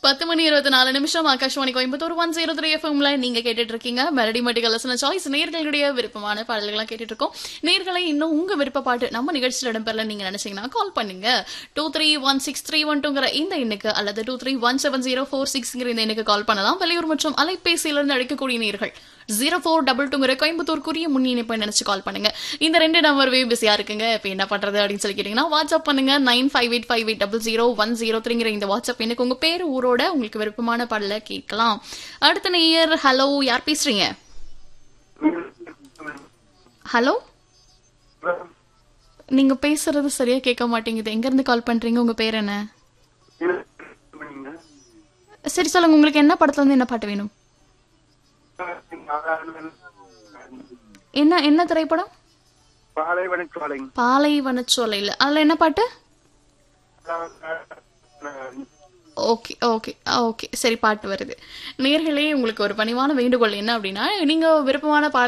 பத்து மணி இருபத்தி நாலு நிமிஷம் Akashvani Coimbatore one zero three எஃப்எம்ல நீங்க கேட்டுட்டு இருக்கீங்க மெலடி மட்டிகலசன சாய்ஸ் நேர்களுடைய விருப்பமான பாடல்கள்லாம் கேட்டுட்டு இருக்கோம் நேர்களை இன்னும் உங்க விருப்ப பாட்டு நம்ம நிகழ்ச்சியில் இடம்பெறல நீங்க நினைச்சீங்கன்னா கால் பண்ணுங்க two three one six three one டூங்கிற இந்த எண்ணுக்கு அல்லது two three one seven zero four சிக்ஸ்ங்கிற இந்த எண்ணுக்கு கால் பண்ணலாம் வெளியூர் மற்றும் அலைபேசியிலிருந்து அழைக்கக்கூடிய நேர்கள் ஜீரோ ஃபோர் டபுள் டூங்கிற கோயம்புத்தூருக்குரிய முன் இணைப்பை நினைச்சு கால் பண்ணுங்க இந்த ரெண்டு நம்பர்வே பிஸியா இருக்குங்க இப்போ என்ன பண்றது அப்படின்னு சொல்லி கேட்டீங்கன்னா வாட்ஸ்அப் பண்ணுங்க nine five eight five eight double zero one zero த்ரீங்கிற இந்த வாட்ஸ்அப் எனக்கு உங்க பேர் ஊரோட உங்களுக்கு விருப்பமான பாடல கேட்கலாம் அடுத்த நேயர் ஹலோ யார் பேசுறீங்க ஹலோ நீங்க பேசுறது சரியா கேட்க மாட்டேங்குது எங்க இருந்து கால் பண்றீங்க உங்க பேர் என்ன சரி சொல்லுங்க உங்களுக்கு என்ன படத்துல இருந்து என்ன பாட்டு வேணும் என்ன என்ன திரைப்படம் பாலைவன சோலை பாலைவனச்சோலையில் அதுல என்ன பாட்டு ஓகே ஓகே ஓகே சரி பாட்டு வருது நேர்களே உங்களுக்கு ஒரு பணிவான வேண்டுகோள் என்ன அப்படின்னா நீங்க விருப்பமான பாடல்